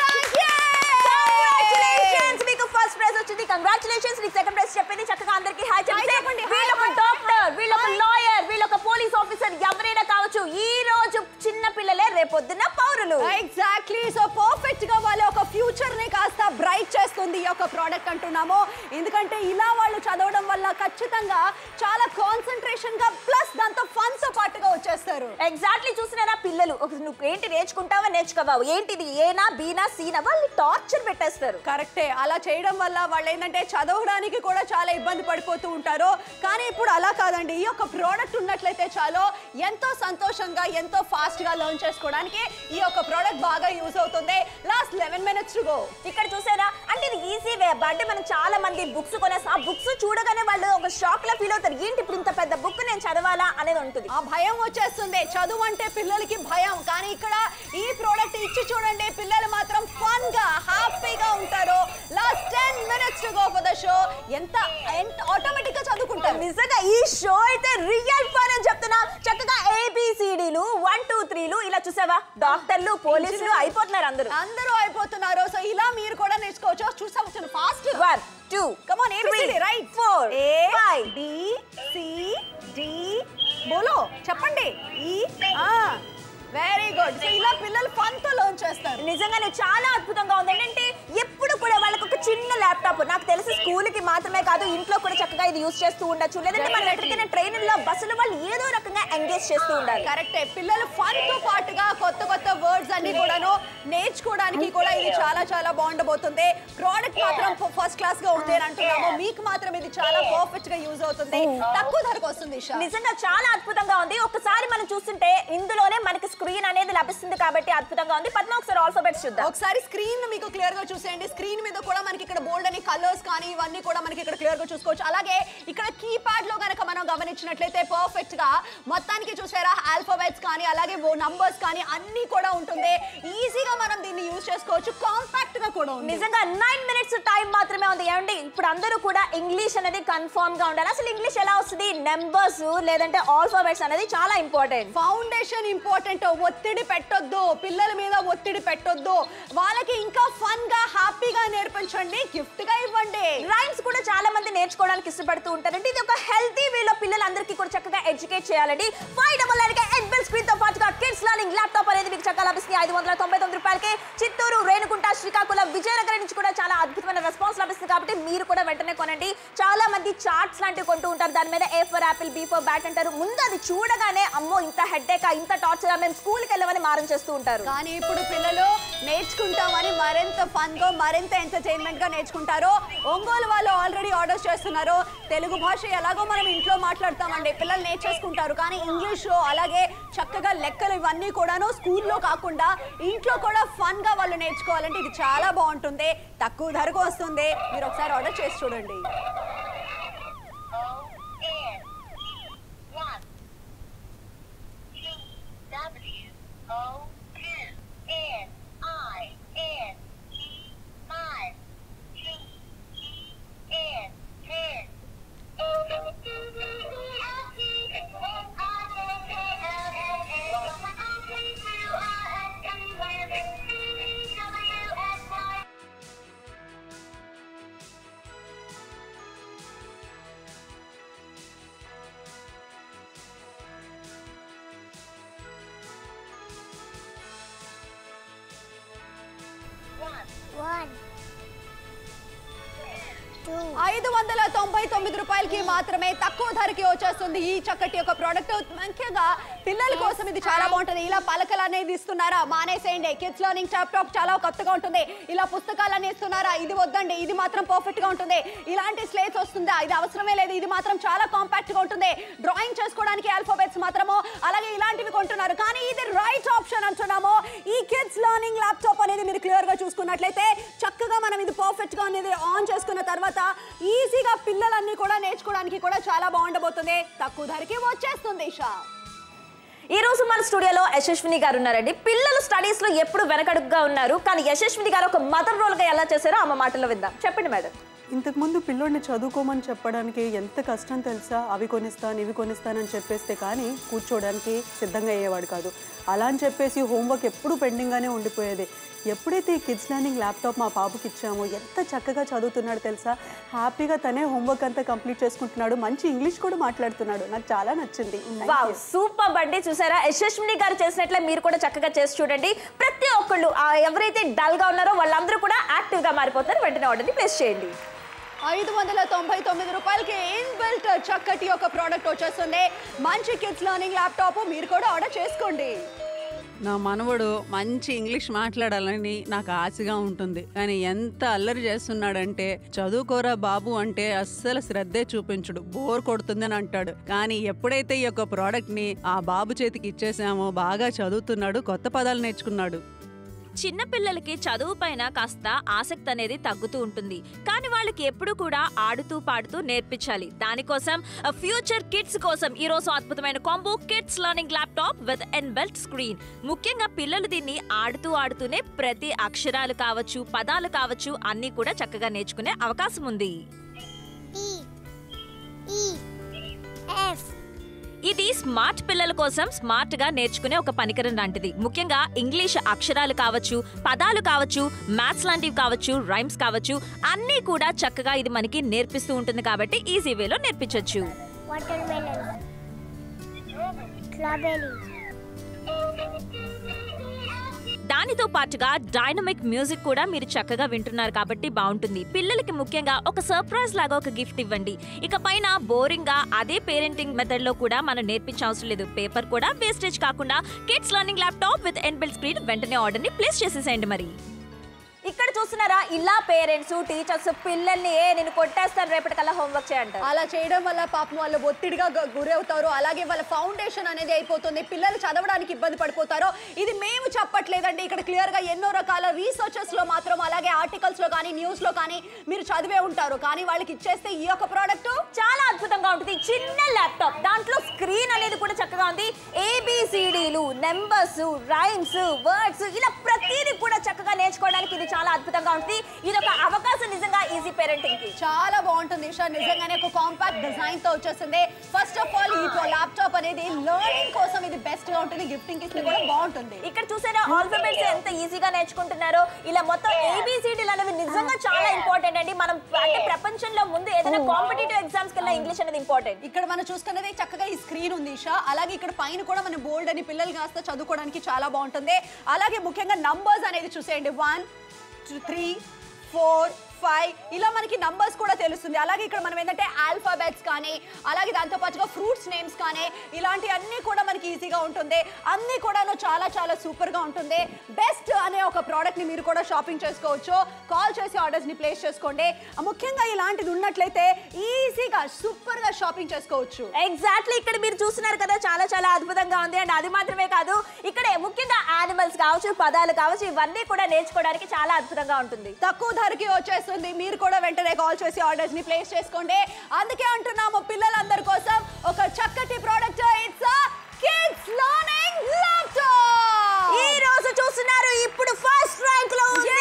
కంగ్రాచులేషన్స్ మీకు ఫస్ట్ ప్రైజ్ వచ్చింది కంగ్రాచులేషన్స్ నీకు సెకండ్ ప్రైజ్ చెప్పింది చక్కగా అందరికి హాయ్ చెప్పండి చెప్పండి, hi, వీళ్ళొక hi. డాక్టర్ వీళ్ళొక లాయర్ వీళ్ళొక పోలీస్ ఆఫీసర్ ఎవరైనా కావచ్చు ఈ రోజు చిన్న పిల్లలే రేపొద్దున పౌరులు ఎగ్జాక్ట్లీ సో పర్ఫెక్ట్ గా వాళ్ళ ఒక ఫ్యూచర్ ని కాస్త బ్రైట్ చేస్తుంది ఈ యొక్క ప్రోడక్ట్ అంటున్నాము ఎందుకంటే ఇలా వాళ్ళు చదవడం వల్ల ఖచ్చితంగా చాలా కాన్సన్ట్రేషన్ గా ప్లస్ దాంతో ఫన్ తో పాటుగా వచ్చేస్తారు ఎగ్జాక్ట్లీ చూసినారా పిల్లలు ఒక నువ్వు ఏంటి నేర్చుకుంటావా నేర్చుకోవా ఏంటిది ఏనా బీనా సీనా వాళ్ళు టార్చర్ పెట్టేస్తారు కరెక్టే అలా చేయడం వల్ల వాళ్ళు ఏంటంటే చదవడానికి కూడా చాలా ఇబ్బంది పడిపోతూ ఉంటారు కానీ ఇప్పుడు అలా కాదండి ఈ యొక్క ప్రోడక్ట్ ఉన్నట్లయితే చాలు ఎంతో సంతోషంగా ఎంతో ఫాస్ట్ గా లర్న్ చేసుకోవడానికి ఈ యొక్క ప్రోడక్ట్ బాగా యూజ్ అవుతుంది last eleven minutes to go ఇక్కడ చూసారా అంటే ఇది ఈజీ వే అంటే మనం చాలా మంది బుక్స్ కొనేస్తాం ఆ బుక్స్ చూడగానే వాళ్ళు ఒక షాక్ లో ఫీల్ అవుతారు ఏంటి ఇప్పుడు ఇంత పెద్ద బుక్ నేను చదవాలా అనేది ఉంటుంది ఆ భయం వచ్చేస్తుంది చదువు అంటే పిల్లలకి భయం కానీ ఇక్కడ ఈ ప్రోడక్ట్ ఇచ్చి చూడండి పిల్లలు మాత్రం ఫన్ గా హ్యాపీగా ఉంటారు last ten minutes to go for the show ఎంత ఆటోమేటిక్ గా చదువుకుంటారు నిజంగా ఈ షో అయితే రియల్ ఫన్ అని చెప్తున్నా చక్కగా ఏబిసిడీలు వన్ టూ త్రీలు ఇలా చూసావా డాక్టర్లు పోలీసులు అయిపోతున్నారు అందరూ అందరూ అయిపోతున్నారు సో ఇలా మీరు కూడా నేర్చుకోవచ్చు చూసాము fast one two Come on, ABCD, right? Four A, five B, C, D, బోలో చెప్పండి ఈ వెరీ గుడ్ సో ఇలా పిల్లలు ఫన్ తో లర్న్ చేస్తారు నిజంగానే చాలా అద్భుతంగా ఉంది ఏంటంటే ఎప్పుడు కూడా వాళ్ళకి ఒక చిన్న ల్యాప్టాప్ నాకు తెలిసి స్కూల్ కి మాత్రమే కాదు ఇంట్లో కూడా చక్కగా ఇది యూస్ చేస్తూ ఉండొచ్చు లేదంటే మనం ఎక్కడికైనా ట్రైన్లో బస్సులో వాళ్ళు ఏదో రకంగా ఎంగేజ్ చేస్తూ ఉండాలి కరెక్టే పిల్లలు ఫన్ తో పాటుగా కొత్త కొత్త వర్డ్స్ అన్ని కూడాను నేర్చుకోవడానికి కూడా ఇది చాలా చాలా బాగుండబోతుంది ప్రోడక్ట్ మాత్రం ఫస్ట్ క్లాస్ గా ఉంది అని అంటున్నాము మీకు మాత్రం ఇది చాలా పర్ఫెక్ట్ గా యూజ్ అవుతుంది తక్కువ ధరకు వస్తుంది ఇషా నిజంగా చాలా అద్భుతంగా ఉంది ఒకసారి మనం చూస్తుంటే ఇందులోనే మనకి స్క్రీన్ అనేది లభిస్తుంది కాబట్టి అద్భుతంగా ఉంది పద్మ ఒకసారి ఆల్ఫాబెట్స్ చూద్దాం ఒకసారి స్క్రీన్ మీకు క్లియర్ గా చూసేయండి స్క్రీన్ మీద కూడా మనకి ఇక్కడ బోల్డ్ అని కలర్స్ కానీ ఇవన్నీ కూడా మనకి ఇక్కడ క్లియర్ గా చూసుకోవచ్చు అలాగే ఇక్కడ కీప్యాడ్ లో కనుక మనం మనం గమనించినట్లయితే పర్ఫెక్ట్ గా మొత్తానికి చూసారా ఆల్ఫాబెట్స్ కానీ అలాగే నంబర్స్ కానీ అన్ని కూడా ఉంటుంది ఈజీగా మనం దీన్ని యూజ్ చేసుకోవచ్చు కాంపాక్ట్ గా కూడా ఉంది నిజంగా నైన్ మినిట్స్ టైం మాత్రమే ఉంది ఏమండి ఇప్పుడు అందరూ కూడా ఇంగ్లీష్ అనేది కన్ఫర్మ్ గా ఉండాలి అసలు ఇంగ్లీష్ ఎలా వస్తుంది నెంబర్స్ లేదంటే ఆల్ఫాబెట్స్ అనేది చాలా ఇంపార్టెంట్ ఫౌండేషన్ ఇంపార్టెంట్ ఒత్తిడి పెట్టొద్దు పిల్లల మీద ఒత్తిడి పెట్టొద్దు వాళ్ళకి ఇంకా ఫన్ గా హ్యాపీగా నేర్పించండి గిఫ్ట్ గా ఇవ్వండి రైమ్స్ కూడా చాలా మంది నేర్చుకోవడానికి ఇష్టపడుతూ ఉంటారండి ఇది ఒక హెల్తీ వేలో పిల్లలందరికీ కూడా చక్కగా ఎడ్యుకేట్ చేయాలండి five double nine inbuilt screen తో పాటుగా కిడ్స్ లర్నింగ్ ల్యాప్టాప్ అనేది మీకు చక్కగా లభిస్తుంది ఐదు వందల తొంభై తొమ్మిది రూపాయలకి చిత్తూరు రేణుకుంట శ్రీకాకుళం విజయనగరం నుంచి కూడా చాలా అద్భుతమైన రెస్పాన్స్ లభిస్తుంది కాబట్టి మీరు కూడా వెంటనే కొనండి చాలా మంది చార్ట్స్ లాంటివి కొంటూ ఉంటారు దాని మీద A for apple B for bat అంటారు ముందు అది చూడగానే అమ్మో ఇంత హెడ్ఏక్ ఇంత టార్చర్ మేము స్కూల్కి వెళ్ళమని మారం చేస్తూ ఉంటారు కానీ ఇప్పుడు పిల్లలు నేర్చుకుంటామని మరింత ఫన్ గా మరింత ఎంటర్టైన్మెంట్ గా నేర్చుకుంటారు ఒంగోలు వాళ్ళు ఆల్రెడీ ఆర్డర్స్ చేస్తున్నారు తెలుగు భాష ఎలాగో మనం ఇంట్లో మాట్లాడతామండి పిల్లలు నేర్చేసుకుంటారు కానీ ఇంగ్లీష్ అలాగే చక్కగా లెక్కలు ఇవన్నీ కూడాను స్కూల్లో కాకుండా ఇంట్లో కూడా ఫన్ గా వాళ్ళు నేర్చుకోవాలంటే ఇది చాలా బాగుంటుంది తక్కువ ధరకు వస్తుంది మీరు ఒకసారి ఆర్డర్ చేసి చూడండి One. Two. ఐదు వందల తొంభై తొమ్మిది రూపాయలకి మాత్రమే తక్కువ ధరకి వచ్చేస్తుంది ఈ చక్కటి ఒక ప్రోడక్ట్ ముఖ్యంగా పిల్లల కోసం ఇది చాలా బాగుంటుంది ఇలా పలకలు అనేది ఇస్తున్నారా మానేసేయండి కిడ్స్ లర్నింగ్ ల్యాప్టాప్ చాలా కొత్తగా ఉంటుంది ఇలా పుస్తకాలు ఇస్తున్నారా ఇది వద్దండి ఇది మాత్రం పర్ఫెక్ట్ గా ఉంటుంది ఇలాంటి స్లేట్స్ వస్తుందా ఇది అవసరమే లేదు ఇది మాత్రం చాలా కాంపాక్ట్ గా ఉంటుంది డ్రాయింగ్ చేసుకోవడానికి ఆల్ఫాబెట్స్ మాత్రము అలాగే ఇలాంటివి కొంటున్నారు కానీ ఇది రైట్ ఆప్షన్ అంటున్నాము ఈ కిడ్స్ లర్నింగ్ ల్యాప్టాప్ అనేది మీరు క్లియర్ గా చూసుకున్నట్లయితే చక్కగా మనం ఇది పర్ఫెక్ట్ గా అనేది ఆన్ చేసుకున్న తర్వాత ఈజీగా పిల్లలన్నీ కూడా నేర్చుకోవడానికి కూడా చాలా బాగుండబోతుంది తక్కువ ధరకి వచ్చేస్తుంది ఇషా ఈ రోజు మన స్టూడియోలో యశస్విని గారు ఉన్నారండి పిల్లలు స్టడీస్ లో ఎప్పుడు వెనకడుగ్గా ఉన్నారు కానీ యశస్విని గారు ఒక మదర్ రోల్ గా ఎలా చేశారో ఆమె మాటల్లో విందాం చెప్పండి మేడం ఇంతకుముందు పిల్లోడిని చదువుకోమని చెప్పడానికి ఎంత కష్టం తెలుసా అవి కొనిస్తాను ఇవి కొనిస్తానని చెప్పేస్తే కానీ కూర్చోవడానికి సిద్ధంగా అయ్యేవాడు కాదు అలా అని చెప్పేసి హోంవర్క్ ఎప్పుడు పెండింగ్గానే ఉండిపోయేది ఎప్పుడైతే ఈ కిడ్స్ లర్నింగ్ ల్యాప్టాప్ మా పాపకి ఇచ్చామో ఎంత చక్కగా చదువుతున్నాడు తెలుసా హ్యాపీగా తనే హోంవర్క్ అంతా కంప్లీట్ చేసుకుంటున్నాడు మంచి ఇంగ్లీష్ కూడా మాట్లాడుతున్నాడు నాకు చాలా నచ్చింది Thank వావ్ you. సూపర్ బండి చూసారా యశస్విని గారు చేసినట్లే మీరు కూడా చక్కగా చేసి చూడండి ప్రతి ఒక్కళ్ళు ఆ ఎవరైతే డల్ గా ఉన్నారో వాళ్ళందరూ కూడా యాక్టివ్ గా మారిపోతారు వెంటనే ఆర్డర్ని ప్లేస్ చేయండి ఐదు వందల తొంభై తొమ్మిది రూపాయలకి ఇన్బిల్ట్ చక్కటి ఒక ప్రోడక్ట్ వచ్చేస్తుంది మంచి కిడ్స్ లర్నింగ్ ల్యాప్టాప్ మీరు కూడా ఆర్డర్ చేసుకోండి నా మనవడు మంచి ఇంగ్లీష్ మాట్లాడాలని నాకు ఆశగా ఉంటుంది కానీ ఎంత అల్లరి చేస్తున్నాడంటే చదువుకోరా బాబు అంటే అస్సలు శ్రద్ధే చూపించుడు బోర్ కొడుతుందని అంటాడు కానీ ఎప్పుడైతే ఈ యొక్క ప్రోడక్ట్ ని ఆ బాబు చేతికి ఇచ్చేసామో బాగా చదువుతున్నాడు కొత్త పదాలు నేర్చుకున్నాడు చిన్న పిల్లలకి చదువు పైన కాస్త ఆసక్తి అనేది తగ్గుతూ ఉంటుంది కానీ వాళ్ళకి ఎప్పుడు కూడా ఆడుతూ పాడుతూ నేర్పించాలి దానికోసం ఫ్యూచర్ కిడ్స్ కోసం ఈ రోజు అద్భుతమైన combo kids learning laptop with inbuilt screen ముఖ్యంగా పిల్లలు దీన్ని ఆడుతూ ఆడుతూనే ప్రతి అక్షరాలు కావచ్చు పదాలు కావచ్చు అన్ని కూడా చక్కగా నేర్చుకునే అవకాశం ఉంది E. E. F. ఇది స్మార్ట్ పిల్లల కోసం స్మార్ట్ గా నేర్చుకునే ఒక పనికరం లాంటిది ముఖ్యంగా ఇంగ్లీష్ అక్షరాలు కావచ్చు పదాలు కావచ్చు మ్యాథ్స్ లాంటివి కావచ్చు రైమ్స్ కావచ్చు అన్నీ కూడా చక్కగా ఇది మనకి నేర్పిస్తూ ఉంటుంది కాబట్టి ఈజీ వేలో నేర్పించొచ్చు Watermelon. Strawberry. దానితో పాటుగా డైనమిక్ మ్యూజిక్ కూడా మీరు చక్కగా వింటున్నారు కాబట్టి బాగుంటుంది పిల్లలకి ముఖ్యంగా ఒక సర్ప్రైజ్ లాగా ఒక గిఫ్ట్ ఇవ్వండి ఇక పైన బోరింగ్ గా అదే పేరెంటింగ్ మెథడ్ లో కూడా మనం నేర్పించే అవసరం లేదు పేపర్ కూడా వేస్టేజ్ కాకుండా kids learning laptop with inbuilt screen వెంటనే ఆర్డర్ ని ప్లేస్ చేసేసేయండి మరి ఇక్కడ చూస్తున్నారా ఇలా పేరెంట్స్ టీచర్స్ పిల్లల్ని ఏ నేను కొట్టేస్తాను రేపటికల్లా హోంవర్క్ చేయంటారు అలా చేయడం వల్ల పాపం వాళ్ళు ఒత్తిడిగా గ- గురవుతారు అలాగే వాళ్ళ ఫౌండేషన్ అనేది అయిపోతుంది పిల్లలు చదవడానికి ఇబ్బంది పడిపోతారు ఇది మేము చెప్పట్లేదండి ఇక్కడ క్లియర్ గా ఎన్నో రకాల రీసెర్చెస్ లో మాత్రం అలాగే ఆర్టికల్స్ లో కానీ న్యూస్ లో కానీ మీరు చదివే ఉంటారు కానీ వాళ్ళకి ఇచ్చేస్తే ఈ యొక్క ప్రోడక్ట్ చాలా అద్భుతంగా ఉంటుంది చిన్న ల్యాప్టాప్ దాంట్లో స్క్రీన్ అనేది కూడా చక్కగా ఉంది ఏబిసిడీలు నెంబర్స్ రైమ్స్ వర్డ్స్ ఇలా ప్రతిదీ కూడా చక్కగా నేర్చుకోవడానికి ఇది చాలా అద్భుతంగా ఉంటుంది ఇది ఒక అవకాశం నిజంగా ఈజీ పేరెంటింగ్ కి చాలా బాగుంటుంది ఇషా నిజంగానే ఒక కాంపాక్ట్ డిజైన్ తో వచ్చేస్తుంది ఫస్ట్ ఆఫ్ ఆల్ ఈ ల్యాప్టాప్ అనేది లెర్నింగ్ కోసం ఇది బెస్ట్ గా ఉంటుంది గిఫ్టింగ్ ఇస్తే కూడా బాగుంటుంది ఇక్కడ చూసారా ఆల్ఫాబెట్స్ ఎంత ఈజీగా నేర్చుకుంటున్నారో ఇలా మొత్తం ఏబిసిడీలు అనేవి నిజంగా చాలా ఇంపార్టెంట్ అండి మనం అంటే ప్రపంచంలో ముందు ఏదైనా కాంపిటేటివ్ ఎగ్జామ్స్ కన్నా ఇంగ్లీష్ అనేది ఇంపార్టెంట్ ఇక్కడ మనం చూసుకున్నది చక్కగా ఈ స్క్రీన్ ఉంది ఇషా అలాగే ఇక్కడ పైన కూడా మన బోల్డ్ అని పిల్లలు కాస్త చదువుకోవడానికి చాలా బాగుంటుంది అలాగే ముఖ్యంగా నంబర్స్ అనేది చూసేయండి వన్ త్రీ ఫోర్ ఫైవ్ ఇలా మనకి నంబర్స్ కూడా తెలుస్తుంది అలాగే ఇక్కడ మనం ఏంటంటే ఆల్ఫాబెట్స్ కానీ అలాగే దాంతో పాటుగా ఫ్రూట్స్ నేమ్స్ కానీ ఇలాంటి అన్నీ కూడా మనకి ఈజీగా ఉంటుంది అన్నీ కూడాను చాలా చాలా సూపర్గా ఉంటుంది బెస్ట్ అనే ఒక ప్రోడక్ట్ని మీరు కూడా షాపింగ్ చేసుకోవచ్చు కాల్ చేసి ఆర్డర్స్ని ప్లేస్ చేసుకోండి ముఖ్యంగా ఇలాంటిది ఉన్నట్లయితే ఈజీగా సూపర్గా షాపింగ్ చేసుకోవచ్చు ఎగ్జాక్ట్లీ ఇక్కడ మీరు చూస్తున్నారు కదా చాలా చాలా అద్భుతంగా ఉంది అండ్ అది మాత్రమే కాదు ఇక్కడ ముఖ్యంగా యానిమల్స్ కావచ్చు పదాలు కావచ్చు ఇవన్నీ కూడా నేర్చుకోవడానికి చాలా అద్భుతంగా ఉంటుంది తక్కువ ధరకి వచ్చేస్తుంది మీరు కూడా వెంటనే కాల్ చేసి ఆర్డర్స్ ని ప్లేస్ చేసుకోండి అందుకే అంటున్నాము పిల్లలందరి కోసం ఒక చక్కటి product it's kids learning laptop ఈ రోజు చూస్తున్నారు ఇప్పుడు ఫస్ట్ ర్యాంక్ లో ఉంది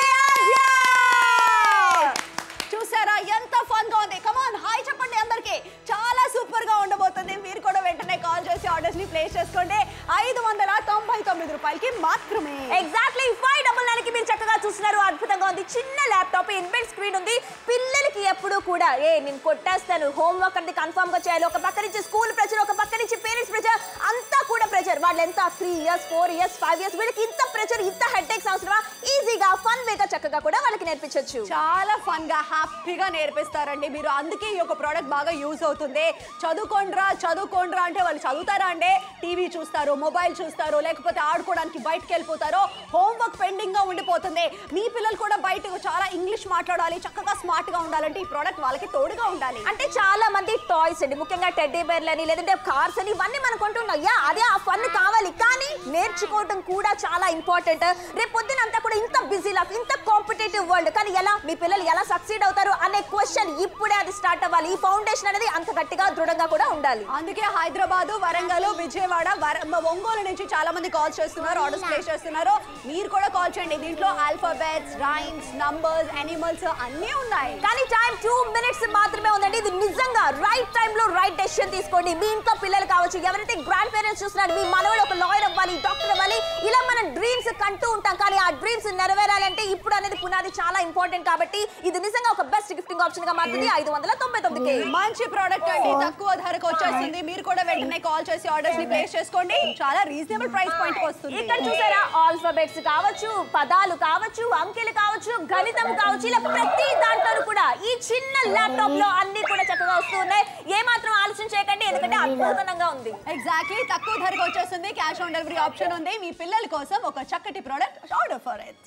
చూసారా ఎంత ఫన్ గా ఉంది కమాన్ హాయ్ చెప్పండి అందరికి చాలా సూపర్ గా ఉండబోతుంది మీరు కూడా వెంటనే కాల్ చేసి ఆర్డర్స్ ని ప్లేస్ చేసుకోండి ఐదు వందల తొంభై తొమ్మిది రూపాయలకి మాత్రమే ఎగ్జాక్ట్లీ ఫైవ్ డబుల్ నైన్ కి మీరు చక్కగా చూస్తున్నారు అద్భుతంగా ఉంది చిన్న ల్యాప్టాప్ ఇన్బిల్ట్ స్క్రీన్ ఉంది పిల్లలకి ఎప్పుడు కూడా ఏ నేను కొట్టేస్తాను హోంవర్క్ అనేది కన్ఫర్మ్ గా చేయాలి ఒక పక్క నుంచి స్కూల్ ప్రెషర్ ఒక పక్క నుంచి పేరెంట్స్ ప్రెషర్ అంతా కూడా ప్రెషర్ వాళ్ళు ఎంత three years four years five years వీళ్ళకి ఇంత ప్రెషర్ ఇంత హెడ్ ఎక్స్ అవసరమా ఈజీగా ఫన్ వేగా చక్కగా కూడా వాళ్ళకి నేర్పించవచ్చు చాలా ఫన్ గా హ్యాపీగా నేర్పిస్తారండి మీరు అందుకే ఈ యొక్క ప్రోడక్ట్ బాగా యూజ్ అవుతుంది చదువుకోండ్రా చదువుకోండ్రా అంటే వాళ్ళు చదువుతారా అంటే టీవీ చూస్తారు మొబైల్ చూస్తారు లేకపోతే ఆడుకోవడానికి బయటకు వెళ్ళిపోతారు హోంవర్క్ పెండింగ్ గా ఉండిపోతుంది మీ పిల్లలు కూడా బయటకు చాలా ఇంగ్లీష్ మాట్లాడాలి చక్కగా స్మార్ట్ గా ఉండాలంటే ఈ ప్రోడక్ట్ వాళ్ళకి తోడుగా ఉండాలి అంటే చాలా మంది టాయ్స్ అండి ముఖ్యంగా టెడ్డీ బేర్లు అని లేదంటే కార్స్ అని ఇవన్నీ మనం కొంటున్నాం యా అదే ఆ ఫన్ కావాలి కానీ నేర్చుకోవడం కూడా చాలా ఇంపార్టెంట్ రేపు పొద్దున అంతా కూడా ఇంత బిజీ లైఫ్ ఇంత కాంపిటేటివ్ వరల్డ్ కానీ ఎలా మీ పిల్లలు ఎలా సక్సీడ్ అవుతారు అనే క్వశ్చన్ ఇప్పుడే అది స్టార్ట్ అవ్వాలి ఈ ఫౌండేషన్ అనేది అంత గట్టిగా దృఢంగా కూడా ఉండాలి అందుకే హైదరాబాద్ వరంగల్ విజయవాడ వర- మ- ఒంగోలు నుంచి చాలా మంది కాల్ చేస్తున్నారు ఆర్డర్స్ ప్లేస్ చేస్తున్నారు మీరు కూడా కాల్ చేయండి దీంట్లో ఆల్ఫాబెట్స్ రైమ్స్ నంబర్స్ యానిమల్స్ అన్నీ ఉన్నాయి కానీ టైం టూ మినిట్స్ మాత్రమే ఉందండి ఇది నిజంగా రైట్ టైం లో రైట్ డెసిషన్ తీసుకోండి మీ ఇంట్లో పిల్లలు కావచ్చు ఎవరైతే గ్రాండ్ పేరెంట్స్ చూస్తున్నారు మీ మనవడు ఒక లాయర్ అవ్వాలి డాక్టర్ అవ్వాలి ఇలా మనం డ్రీమ్స్ కంటూ ఉంటాం కానీ ఆ డ్రీమ్స్ నెరవేరాలంటే ఇప్పుడు అనేది పునాది చాలా ఇంపార్టెంట్ కాబట్టి ఇది నిజంగా ఒక బెస్ట్ గిఫ్టింగ్ ఆప్షన్ గా మారుతుంది ఐదు వందల తొంభై తొమ్మిదికి మంచి ప్రోడక్ట్ అండి తక్కువ ధరకు వచ్చేస్తుంది మీరు కూడా వెంటనే కాల్ చేసి ఆర్డర్స్ ని ప్లేస్ చేసుకోండి చాలా రీజనబుల్ ప్రైస్ పాయింట్ వస్తుంది ఇక్కడ చూసారా ఆల్ఫాబెట్స్ కావచ్చు పదాలు కావచ్చు అంకెలు కావచ్చు గణితం కావచ్చు ఇలా ప్రతి దాంట్లో కూడా ఈ చిన్న ల్యాప్టాప్ లో అన్ని కూడా చక్కగా వస్తూ ఉన్నాయి ఏ మాత్రం ఆలోచన చేయకండి ఎందుకంటే అద్భుతంగా ఉంది ఎగ్జాక్ట్లీ తక్కువ ధరకు వచ్చేస్తుంది క్యాష్ ఆన్ డెలివరీ ఆప్షన్ ఉంది మీ పిల్లల కోసం ఒక చక్కటి ప్రోడక్ట్ ఆర్డర్ ఫర్ ఇట్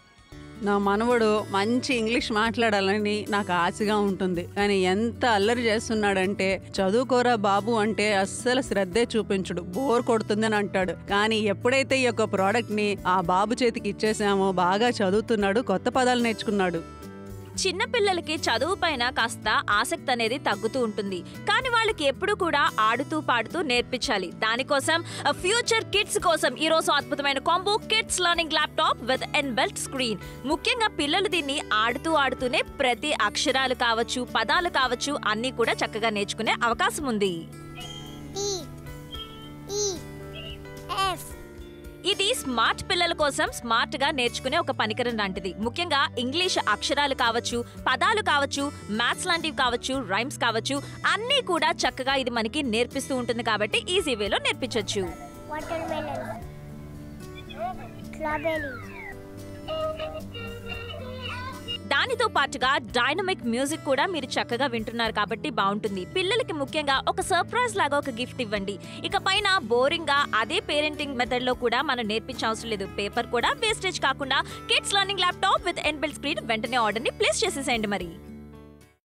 నా మనవడు మంచి ఇంగ్లీష్ మాట్లాడాలని నాకు ఆశగా ఉంటుంది కానీ ఎంత అల్లరి చేస్తున్నాడంటే చదువుకోరా బాబు అంటే అస్సలు శ్రద్ధే చూపించుడు బోర్ కొడుతుందని అంటాడు కానీ ఎప్పుడైతే ఈ యొక్క ప్రోడక్ట్ ని ఆ బాబు చేతికి ఇచ్చేసామో బాగా చదువుతున్నాడు కొత్త పదాలు నేర్చుకున్నాడు చిన్న పిల్లలకి చదువు పైన కాస్త ఆసక్తి అనేది తగ్గుతూ ఉంటుంది కానీ వాళ్ళకి ఎప్పుడు కూడా ఆడుతూ పాడుతూ నేర్పించాలి దానికోసం ఫ్యూచర్ కిడ్స్ కోసం ఈ రోజు అద్భుతమైన combo kids learning laptop with inbuilt screen ముఖ్యంగా పిల్లలు దీన్ని ఆడుతూ ఆడుతూనే ప్రతి అక్షరాలు కావచ్చు పదాలు కావచ్చు అన్నీ కూడా చక్కగా నేర్చుకునే అవకాశం ఉంది T E F ఇది స్మార్ట్ పిల్లల కోసం స్మార్ట్ గా నేర్చుకునే ఒక పనికరం లాంటిది ముఖ్యంగా ఇంగ్లీష్ అక్షరాలు కావచ్చు పదాలు కావచ్చు మ్యాథ్స్ లాంటివి కావచ్చు రైమ్స్ కావచ్చు అన్నీ కూడా చక్కగా ఇది మనకి నేర్పిస్తూ ఉంటుంది కాబట్టి ఈజీ వేలో నేర్పించొచ్చు watermelon strawberry దానితో పాటుగా డైనమిక్ మ్యూజిక్ కూడా మీరు చక్కగా వింటున్నారు కాబట్టి బాగుంటుంది పిల్లలకి ముఖ్యంగా ఒక సర్ప్రైజ్ లాగా ఒక గిఫ్ట్ ఇవ్వండి ఇక పైన బోరింగ్ గా అదే పేరెంటింగ్ మెథడ్ లో కూడా మనం నేర్పించే అవసరం లేదు పేపర్ కూడా వేస్టేజ్ కాకుండా kids learning laptop with inbuilt screen వెంటనే ఆర్డర్ ని ప్లేస్ చేసేసేయండి మరి